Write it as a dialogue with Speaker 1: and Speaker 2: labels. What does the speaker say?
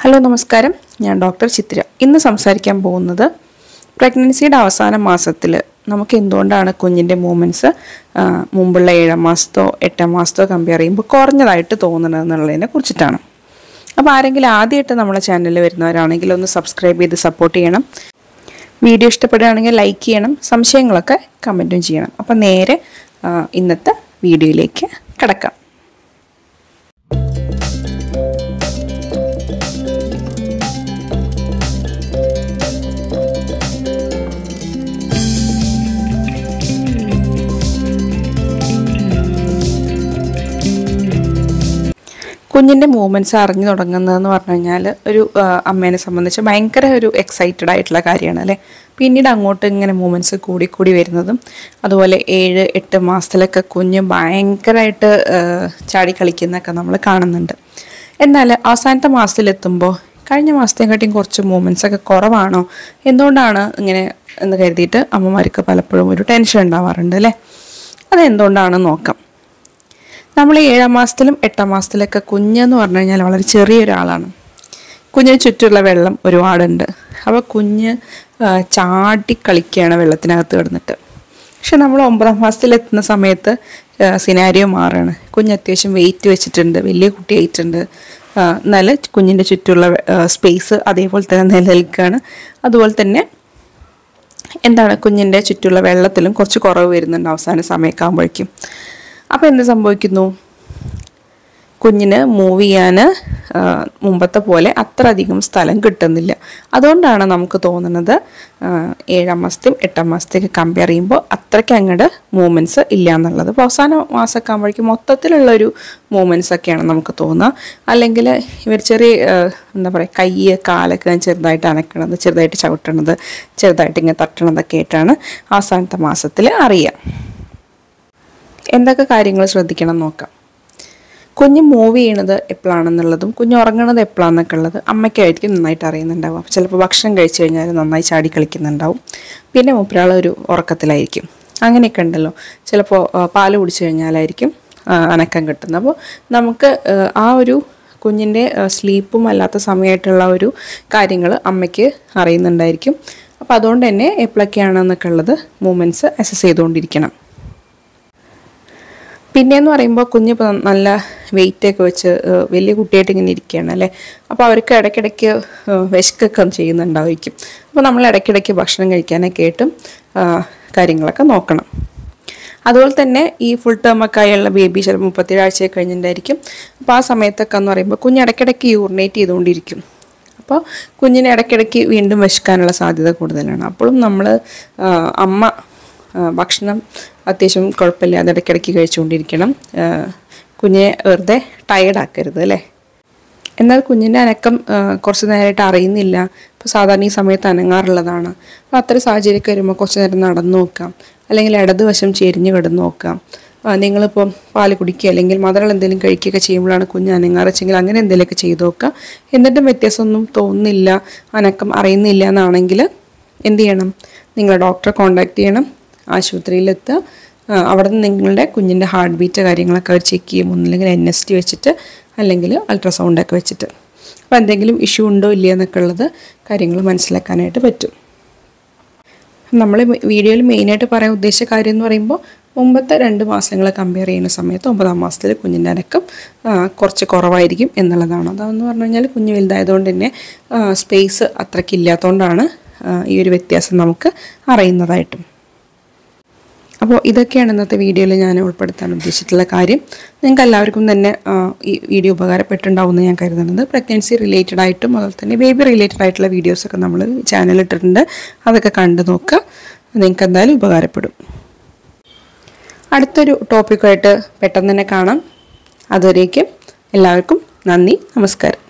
Speaker 1: hello നമസ്കാരം ഞാൻ doctor ചിത്ര ഇന്ന് സംസാരിക്കാൻ പോകുന്നത് പ്രഗ്നൻസിയുടെ അവസാന മാസത്തിൽ നമുക്ക് എന്തുകൊണ്ടാണ് കുഞ്ഞിൻ്റെ മൂമെൻറ്റ്സ് മുമ്പുള്ള ഏഴാം മാസത്തോ എട്ടാം മാസത്തോ കമ്പയർ ചെയ്യുമ്പോൾ കുറഞ്ഞതായിട്ട് തോന്നുന്നത് എന്നുള്ളതിനെ കുറിച്ചിട്ടാണ് അപ്പോൾ ആരെങ്കിലും ആദ്യമായിട്ട് നമ്മളെ ചാനലിൽ വരുന്നവരാണെങ്കിൽ ഒന്ന് സബ്സ്ക്രൈബ് ചെയ്ത് സപ്പോർട്ട് ചെയ്യണം വീഡിയോ ഇഷ്ടപ്പെടുകയാണെങ്കിൽ ലൈക്ക് ചെയ്യണം സംശയങ്ങളൊക്കെ കമൻറ്റും ചെയ്യണം അപ്പോൾ നേരെ ആ, ഇന്നത്തെ വീഡിയോയിലേക്ക് കിടക്കാം കുഞ്ഞിൻ്റെ മൂവ്മെൻറ്റ്സ് അറിഞ്ഞു തുടങ്ങുന്നതെന്ന് പറഞ്ഞു കഴിഞ്ഞാൽ ഒരു ആ, അമ്മേനെ സംബന്ധിച്ച് ഭയങ്കര ഒരു എക്സൈറ്റഡ് ആയിട്ടുള്ള കാര്യമാണ് അല്ലേ പിന്നീട് അങ്ങോട്ട് ഇങ്ങനെ മൂവ്മെൻറ്റ്സ് കൂടി കൂടി വരുന്നതും അതുപോലെ ഏഴ് എട്ട് മാസത്തിലൊക്കെ കുഞ്ഞ് ഭയങ്കരമായിട്ട് ആ, ചാടി കളിക്കുന്നതൊക്കെ നമ്മൾ കാണുന്നുണ്ട് എന്നാൽ അവസാനത്തെ മാസത്തിലെത്തുമ്പോൾ കഴിഞ്ഞ മാസത്തെക്കാട്ടിയും കുറച്ച് മൂവ്മെൻറ്റ്സ് ഒക്കെ കുറവാണോ എന്തുകൊണ്ടാണ് ഇങ്ങനെ എന്ന് കരുതിയിട്ട് അമ്മമാർക്ക് പലപ്പോഴും ഒരു ടെൻഷൻ ഉണ്ടാവാറുണ്ട് അല്ലേ അതെന്തുകൊണ്ടാണെന്ന് നോക്കാം നമ്മൾ ഏഴാം മാസത്തിലും എട്ടാം മാസത്തിലൊക്കെ കുഞ്ഞെന്ന് പറഞ്ഞു കഴിഞ്ഞാൽ വളരെ ചെറിയൊരാളാണ് കുഞ്ഞിന് ചുറ്റുമുള്ള വെള്ളം ഒരുപാടുണ്ട് അപ്പോൾ കുഞ്ഞ് ആ, ചാടി കളിക്കുകയാണ് വെള്ളത്തിനകത്ത് കിടന്നിട്ട് പക്ഷെ നമ്മൾ ഒമ്പതാം മാസത്തിലെത്തുന്ന സമയത്ത് സിനാരിയോ മാറുകയാണ് കുഞ്ഞ് അത്യാവശ്യം വെയിറ്റ് വെച്ചിട്ടുണ്ട് വലിയ കുട്ടിയായിട്ടുണ്ട് ആ, എന്നാൽ കുഞ്ഞിൻ്റെ ചുറ്റുമുള്ള സ്പേസ് അതേപോലെ തന്നെ നിലനിൽക്കുകയാണ് അതുപോലെ തന്നെ എന്താണ് കുഞ്ഞിൻ്റെ ചുറ്റുള്ള വെള്ളത്തിലും കുറച്ച് കുറവ് വരുന്നുണ്ട് അവസാന സമയമൊക്കെ ആകുമ്പോഴേക്കും അപ്പോൾ എന്ത് സംഭവിക്കുന്നു കുഞ്ഞിന് മൂവ് ചെയ്യാൻ ആ, മുമ്പത്തെ പോലെ അത്ര അധികം സ്ഥലം കിട്ടുന്നില്ല അതുകൊണ്ടാണ് നമുക്ക് തോന്നുന്നത് ആ, ഏഴാം മാസത്തെയും എട്ടാം മാസത്തെയൊക്കെ കമ്പയർ ചെയ്യുമ്പോൾ അത്രയ്ക്ക് അങ്ങോട്ട് മൂവ്മെൻറ്റ്സ് ഇല്ല എന്നുള്ളത് അപ്പോൾ അവസാന മാസമൊക്കെ ആകുമ്പോഴേക്കും മൊത്തത്തിലുള്ളൊരു മൂവ്മെൻറ്റ്സ് ഒക്കെയാണ് നമുക്ക് തോന്നുക അല്ലെങ്കിൽ ഇവർ ചെറിയ ആ, എന്താ പറയുക കൈ കാലൊക്കെ ചെറുതായിട്ട് അനക്കണത് ചെറുതായിട്ട് ചവിട്ടണത് ചെറുതായിട്ട് ഇങ്ങനെ തട്ടണതൊക്കെ ആയിട്ടാണ് അവസാനത്തെ മാസത്തിൽ അറിയുക എന്തൊക്കെ കാര്യങ്ങൾ ശ്രദ്ധിക്കണം നോക്കാം കുഞ്ഞ് മൂവ് ചെയ്യണത് എപ്പോഴാണെന്നുള്ളതും കുഞ്ഞ് ഉറങ്ങണത് എപ്പോഴാണെന്നൊക്കെ ഉള്ളത് അമ്മയ്ക്കായിരിക്കും നന്നായിട്ട് അറിയുന്നുണ്ടാവും അപ്പോൾ ചിലപ്പോൾ ഭക്ഷണം കഴിച്ചു കഴിഞ്ഞാൽ നന്നായി ചാടി കളിക്കുന്നുണ്ടാവും പിന്നെ മൂപ്പരാൾ ഒരു ഉറക്കത്തിലായിരിക്കും അങ്ങനെയൊക്കെ ഉണ്ടല്ലോ ചിലപ്പോൾ ആ, പാല് കുടിച്ചു കഴിഞ്ഞാലായിരിക്കും ആ, അനക്കം കിട്ടുന്നത് അപ്പോൾ നമുക്ക് ആ, ആ ഒരു കുഞ്ഞിൻ്റെ സ്ലീപ്പും അല്ലാത്ത സമയമായിട്ടുള്ള ഒരു കാര്യങ്ങൾ അമ്മയ്ക്ക് അറിയുന്നുണ്ടായിരിക്കും അപ്പോൾ അതുകൊണ്ട് തന്നെ എപ്പോഴൊക്കെയാണെന്നൊക്കെ ഉള്ളത് മൂമെൻറ്റ്സ് അസസ് ചെയ്തുകൊണ്ടിരിക്കണം പിന്നെയെന്ന് പറയുമ്പോൾ കുഞ്ഞ് ഇപ്പം നല്ല വെയിറ്റ് ഒക്കെ വെച്ച് ഏഹ്, വലിയ കുട്ടിയായിട്ട് ഇങ്ങനെ ഇരിക്കുകയാണ് അല്ലേ അപ്പോൾ അവർക്ക് ഇടയ്ക്കിടയ്ക്ക് ഏഹ്, വിശക്കൊക്കെ ചെയ്യുന്നുണ്ടായിരിക്കും അപ്പോൾ നമ്മൾ ഇടയ്ക്കിടയ്ക്ക് ഭക്ഷണം കഴിക്കാനൊക്കെ ആയിട്ടും ആഹ്, കാര്യങ്ങളൊക്കെ നോക്കണം അതുപോലെ തന്നെ ഈ ഫുൾ ടേം ഒക്കെ ആയുള്ള ബേബി ചിലപ്പോൾ മുപ്പത്തേഴ് ആഴ്ചയൊക്കെ കഴിഞ്ഞിട്ടുണ്ടായിരിക്കും അപ്പോൾ ആ സമയത്തൊക്കെ എന്ന് പറയുമ്പോൾ കുഞ്ഞ് ഇടയ്ക്കിടയ്ക്ക് യൂറിനേറ്റ് ചെയ്തുകൊണ്ടിരിക്കും അപ്പോൾ കുഞ്ഞിന് ഇടയ്ക്കിടയ്ക്ക് വീണ്ടും വിശക്കാനുള്ള സാധ്യത കൂടുതലാണ് അപ്പോഴും നമ്മൾ അമ്മ ആ, ഭക്ഷണം അത്യാവശ്യം കുഴപ്പമില്ലാതെ ഇടയ്ക്കിടയ്ക്ക് കഴിച്ചുകൊണ്ടിരിക്കണം ആ, കുഞ്ഞിനെ വെറുതെ ടയർഡാക്കരുത് അല്ലേ എന്നാൽ കുഞ്ഞിൻ്റെ അനക്കം ആ, കുറച്ച് നേരമായിട്ട് അറിയുന്നില്ല ഇപ്പോൾ സാധാരണ ഈ സമയത്ത് അനങ്ങാറുള്ളതാണ് അപ്പോൾ അത്തരം സാഹചര്യമൊക്കെ വരുമ്പോൾ കുറച്ച് നേരം നടന്നു നോക്കാം അല്ലെങ്കിൽ ഇടതുവശം ചെരിഞ്ഞ് കിടന്ന് നോക്കാം ആ, നിങ്ങളിപ്പോൾ പാല് കുടിക്കുക അല്ലെങ്കിൽ മധുരം എന്തെങ്കിലും കഴിക്കുകയൊക്കെ ചെയ്യുമ്പോഴാണ് കുഞ്ഞ് അനങ്ങാറ് വെച്ചെങ്കിൽ അങ്ങനെ എന്തെങ്കിലുമൊക്കെ ചെയ്ത് നോക്കുക എന്നിട്ടും വ്യത്യാസമൊന്നും തോന്നുന്നില്ല അനക്കം അറിയുന്നില്ല എന്നാണെങ്കിൽ എന്ത് ചെയ്യണം നിങ്ങൾ ഡോക്ടറെ കോൺടാക്ട് ചെയ്യണം ആശുപത്രിയിലെത്തുക ആ, അവിടെ നിന്ന് നിങ്ങളുടെ കുഞ്ഞിൻ്റെ ഹാർട്ട് ബീറ്റ് കാര്യങ്ങളൊക്കെ അവർ ചെക്ക് ചെയ്യും ഒന്നില്ലെങ്കിൽ എൻ എസ് ടി വെച്ചിട്ട് അല്ലെങ്കിൽ അൾട്രാസൗണ്ടൊക്കെ വെച്ചിട്ട് അപ്പോൾ എന്തെങ്കിലും ഇഷ്യൂ ഉണ്ടോ ഇല്ലയോ എന്നൊക്കെ ഉള്ളത് കാര്യങ്ങൾ മനസ്സിലാക്കാനായിട്ട് പറ്റും നമ്മൾ വീഡിയോയിൽ മെയിനായിട്ട് പറയാൻ ഉദ്ദേശിച്ച കാര്യം എന്ന് പറയുമ്പോൾ മുമ്പത്തെ രണ്ട് മാസങ്ങൾ കമ്പയർ ചെയ്യുന്ന സമയത്ത് ഒമ്പതാം മാസത്തിൽ കുഞ്ഞിൻ്റെ അനക്കം ആ, കുറച്ച് കുറവായിരിക്കും എന്നുള്ളതാണ് അതെന്ന് പറഞ്ഞു കഴിഞ്ഞാൽ കുഞ്ഞ് വലുതായതുകൊണ്ട് തന്നെ സ്പേസ് അത്രയ്ക്ക് ഇല്ലാത്തതുകൊണ്ടാണ് ആ, ഈ ഒരു വ്യത്യാസം നമുക്ക് അറിയുന്നതായിട്ടും അപ്പോൾ ഇതൊക്കെയാണ് ഇന്നത്തെ വീഡിയോയിൽ ഞാൻ ഉൾപ്പെടുത്താൻ ഉദ്ദേശിച്ചിട്ടുള്ള കാര്യം നിങ്ങൾക്ക് എല്ലാവർക്കും തന്നെ ആ, ഈ വീഡിയോ ഉപകാരപ്പെട്ടിട്ടുണ്ടാവുമെന്ന് ഞാൻ കരുതുന്നത് പ്രഗ്നൻസി റിലേറ്റഡ് ആയിട്ടും അതുപോലെ തന്നെ ബേബി റിലേറ്റഡ് ആയിട്ടുള്ള വീഡിയോസൊക്കെ നമ്മൾ ചാനലിൽ ഇട്ടിട്ടുണ്ട് അതൊക്കെ കണ്ടു നോക്കുക നിങ്ങൾക്ക് എന്തായാലും ഉപകാരപ്പെടും അടുത്തൊരു ടോപ്പിക്കുമായിട്ട് പെട്ടെന്ന് തന്നെ കാണാം അതുവരേക്കും എല്ലാവർക്കും നന്ദി നമസ്കാരം